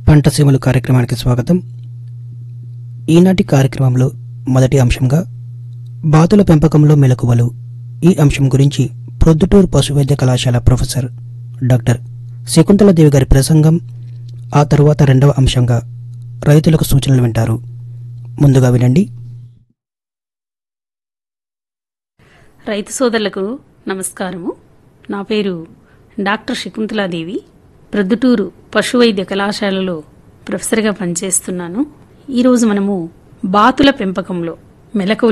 పంట సీమలు కార్యక్రమానికి స్వాగతం ఈనాటి కార్యక్రమంలో మొదటి అంశంగా బాతుల పెంపకంలో మెలకువలు ఈ అంశం గురించి ప్రొద్దుటూరు పశు వైద్య కళాశాల ప్రొఫెసర్ డాక్టర్ శకుంతలాదేవి గారి ప్రసంగం ఆ తరువాత రెండవ అంశంగా రైతులకు సూచనలు వింటారు ముందుగా వినండి రైతు సోదరులకు నమస్కారము నా పేరు డాక్టర్ శకుంతలాదేవి ప్రొద్దుటూరు పశువైద్య కళాశాలలో ప్రొఫెసర్గా పనిచేస్తున్నాను ఈరోజు మనము బాతుల పెంపకంలో మెలకువల